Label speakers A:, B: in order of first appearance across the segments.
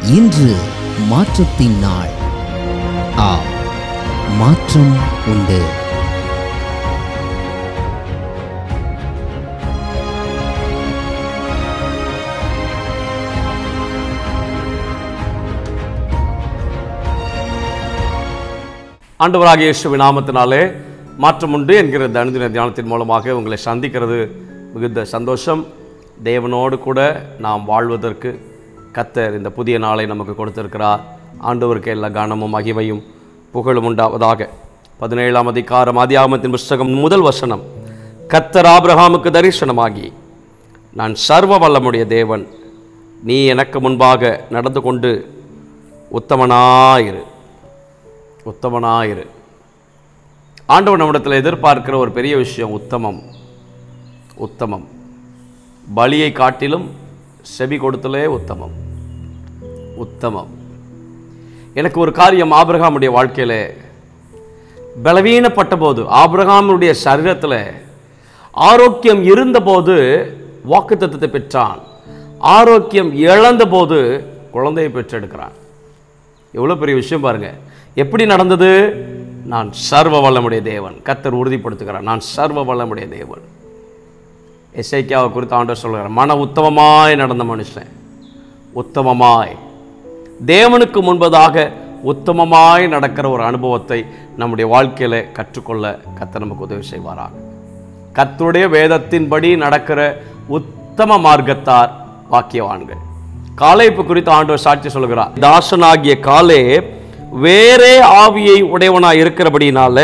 A: இன்று மாற்றத்தின் நாள் ஆ மாற்றம் உண்டு
B: ஆண்டவராகிய இயேசுவின் நாமத்தினாலே மாற்றம் உண்டு என்கிற இந்த அனுதின தியானத்தின் மூலமாக உங்களை சந்திக்கிறது மிகுந்த சந்தோஷம் தேவனோடு கூட நாம் வாழ்வதற்கு கத்தர் இந்த புதிய நாளை நமக்கு கொடுத்திருக்கிறார் ஆண்டவருக்கு எல்லா கனமும் மகிமையும் புகழும் உண்டாவதாக பதினேழாம் அதிகாரம் ஆதியாகமத்தின் புஸ்தகம் முதல் வசனம் கத்தர் ஆபிரகாமுக்கு தரிசனமாகி நான் சர்வ வல்லமுடைய தேவன் நீ எனக்கு முன்பாக நடந்து கொண்டு உத்தமனாயிரு உத்தமனாயிரு ஆண்டவன் நம்மிடத்தில் எதிர்பார்க்கிற ஒரு பெரிய விஷயம் உத்தமம் உத்தமம் பலியை காட்டிலும் செவி கொடுத்தலே உத்தமம் உத்தமம் எனக்கு ஒரு காரியம் ஆபிரகாமுடைய வாழ்க்கையில் பலவீனப்பட்ட போது ஆபிரகாமுடைய சரீரத்தில் ஆரோக்கியம் இருந்தபோது வாக்குத்தத்தத்தை பெற்றான் ஆரோக்கியம் இழந்தபோது குழந்தையை பெற்றெடுக்கிறான் எவ்வளோ பெரிய விஷயம் பாருங்க எப்படி நடந்தது நான் சர்வ வல்லமுடைய தேவன் கத்தர் உறுதிப்படுத்துகிறார் நான் சர்வ வல்லமுடைய தேவன் எஸ்ஐக்கியாவை குறித்து ஆண்டவர் சொல்கிறார் மன உத்தமமாய் நடந்த மனுஷன் உத்தமமாய் தேவனுக்கு முன்பதாக உத்தமமாய் நடக்கிற ஒரு அனுபவத்தை நம்முடைய வாழ்க்கையில் கற்றுக்கொள்ள கத்தர் நமக்கு உதவி செய்வாராக கர்த்தருடைய வேதத்தின்படி நடக்கிற உத்தம மார்க்கத்தார் வாக்கியவான்கள் காலேப்பு குறித்து ஆண்டவர் சாட்சி சொல்கிறார் தாசனாகிய காலே வேறே ஆவியை உடையவனாய் இருக்கிறபடினால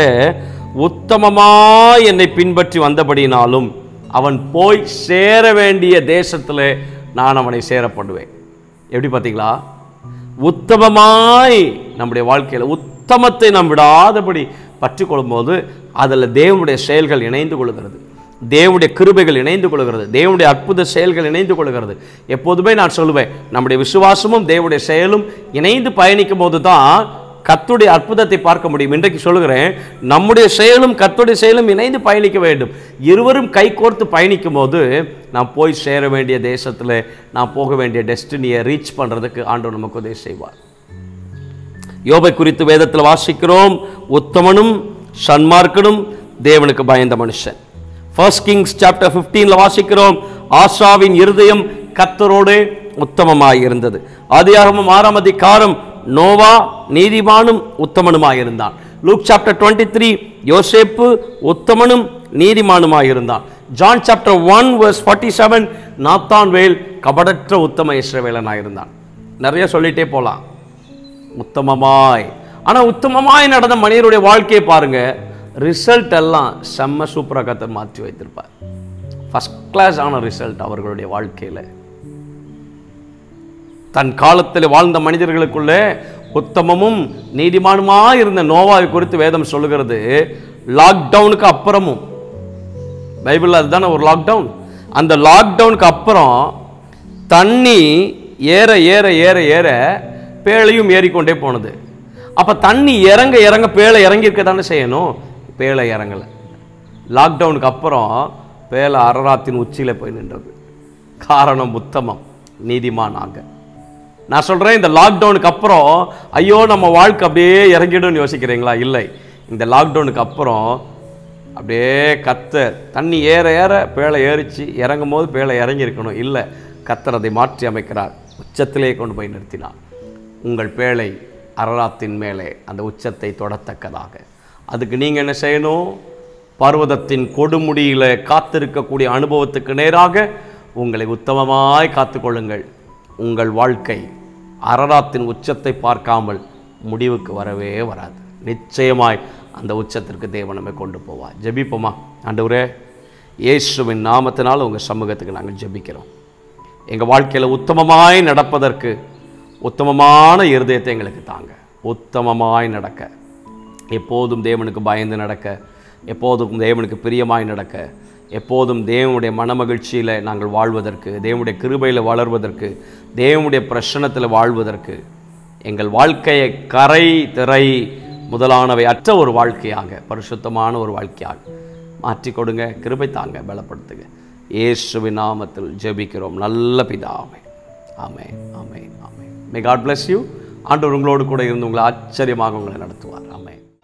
B: உத்தமமாய் என்னை பின்பற்றி வந்தபடினாலும் அவன் போய் சேர வேண்டிய தேசத்தில் நான் அவனை சேரப்படுவேன் எப்படி பார்த்தீங்களா உத்தமமாய் நம்முடைய வாழ்க்கையில் உத்தமத்தை நாம் விடாதபடி பற்றி கொள்ளும்போது அதில் தேவனுடைய செயல்கள் இணைந்து கொள்கிறது தேவனுடைய கிருபைகள் இணைந்து கொள்கிறது தேவனுடைய அற்புத செயல்கள் இணைந்து கொள்கிறது எப்போதுமே நான் சொல்லுவேன் நம்முடைய விசுவாசமும் தேவனுடைய செயலும் இணைந்து பயணிக்கும் போது தான் கத்துடைய அற்புதத்தை பார்க்க முடியும் இன்றைக்கு சொல்லுகிறேன் நம்முடைய செயலும் கத்துடைய செயலும் இணைந்து பயணிக்க வேண்டும் இருவரும் கைகோர்த்து பயணிக்கும் போது நாம் போய் சேர வேண்டிய தேசத்தில் நாம் போக வேண்டிய டெஸ்டினியை ரீச் பண்ணுறதுக்கு ஆண்டவர் நமக்கு உதவி செய்வார் யோபை குறித்து வேதத்தில் வாசிக்கிறோம் உத்தமனும் சன்மார்க்கனும் தேவனுக்கு பயந்த மனுஷன் ஃபர்ஸ்ட் கிங்ஸ் சாப்டர் ஃபிஃப்டீனில் வாசிக்கிறோம் ஆசாவின் இருதயம் கத்தரோடு உத்தமமாய் இருந்தது ஆதியாகமம் ஆறாம் அதிகாரம் நோவா நீதிமானும் உத்தமனுமாய் இருந்தான் லூக் சாப்டர் டுவெண்ட்டி த்ரீ யோசேப்பு உத்தமனும் நீதிமானுமாய் இருந்தான் John chapter one verse forty seven Nathanael கபடற்ற உத்தம இஸ்ரவேலனாக இருந்தான் நிறைய சொல்லிட்டே போகலாம் உத்தமமாய் ஆனால் உத்தமமாய் நடந்த மனிதருடைய வாழ்க்கையை பாருங்க ரிசல்ட் எல்லாம் செம்ம சூப்பராக கத்தர் மாற்றி வைத்திருப்பார் ஃபஸ்ட் கிளாஸ் ஆன ரிசல்ட் அவர்களுடைய வாழ்க்கையில் தன் காலத்தில் வாழ்ந்த மனிதர்களுக்குள்ளே உத்தமமும் நீதிமானுமாய் இருந்த நோவாவை குறித்து வேதம் சொல்லுகிறது லாக்டவுனுக்கு அப்புறமும் பைபிளில் அதுதானே ஒரு லாக்டவுன் அந்த லாக்டவுனுக்கு அப்புறம் தண்ணி ஏற ஏற ஏற ஏற பேழையும் ஏறிக்கொண்டே போனது அப்போ தண்ணி இறங்க இறங்க பேழை இறங்கியிருக்க தானே செய்யணும் பேழை இறங்கலை லாக்டவுனுக்கு அப்புறம் பேழை அரராத்தின் உச்சியில் போய் நின்றது காரணம் உத்தமம் நீதிமானாக நான் சொல்கிறேன் இந்த லாக்டவுனுக்கு அப்புறம் ஐயோ நம்ம வாழ்க்கை அப்படியே இறங்கிடும்னு யோசிக்கிறீங்களா இல்லை இந்த லாக்டவுனுக்கு அப்புறம் அப்படியே கத்தர் தண்ணி ஏற ஏற பேழை ஏறிச்சு இறங்கும் போது பேழை இறங்கி இருக்கணும் இல்லை கத்தர் அதை மாற்றி அமைக்கிறார் உச்சத்திலே கொண்டு போய் நிறுத்தினார் உங்கள் பேழை அரராத்தின் மேலே அந்த உச்சத்தை தொடத்தக்கதாக அதுக்கு நீங்கள் என்ன செய்யணும் பர்வதத்தின் கொடுமுடியில் காத்திருக்கக்கூடிய அனுபவத்துக்கு நேராக உங்களை உத்தமமாய் காத்துக்கொள்ளுங்கள் உங்கள் வாழ்க்கை அரராத்தின் உச்சத்தை பார்க்காமல் முடிவுக்கு வரவே வராது நிச்சயமாய் அந்த உச்சத்திற்கு தேவன் நம்மை கொண்டு போவார் ஜெபிப்போமா ஆண்டவரே இயேசுவின் நாமத்தினால் உங்கள் சமூகத்துக்கு நாங்கள் ஜெபிக்கிறோம் எங்கள் வாழ்க்கையில் உத்தமமாய் நடப்பதற்கு உத்தமமான இருதயத்தை எங்களுக்கு தாங்க உத்தமமாய் நடக்க எப்போதும் தேவனுக்கு பயந்து நடக்க எப்போதும் தேவனுக்கு பிரியமாய் நடக்க எப்போதும் தேவனுடைய மனமகிழ்ச்சியில் நாங்கள் வாழ்வதற்கு தேவனுடைய கிருபையில் வளர்வதற்கு தேவனுடைய பிரசனத்தில் வாழ்வதற்கு எங்கள் வாழ்க்கையை கரை திரை முதலானவை அற்ற ஒரு வாழ்க்கையாக பரிசுத்தமான ஒரு வாழ்க்கையாக மாற்றி கொடுங்க கிருபை தாங்க பலப்படுத்துங்க இயேசுவின் நாமத்தில் ஜெபிக்கிறோம் நல்ல பிதாவே ஆமென் ஆமென் ஆமென் மே காட் bless யூ ஆண்டவர் உங்களோடு கூட இருந்து உங்களை ஆச்சரியமாக உங்களை நடத்துவார் ஆமென்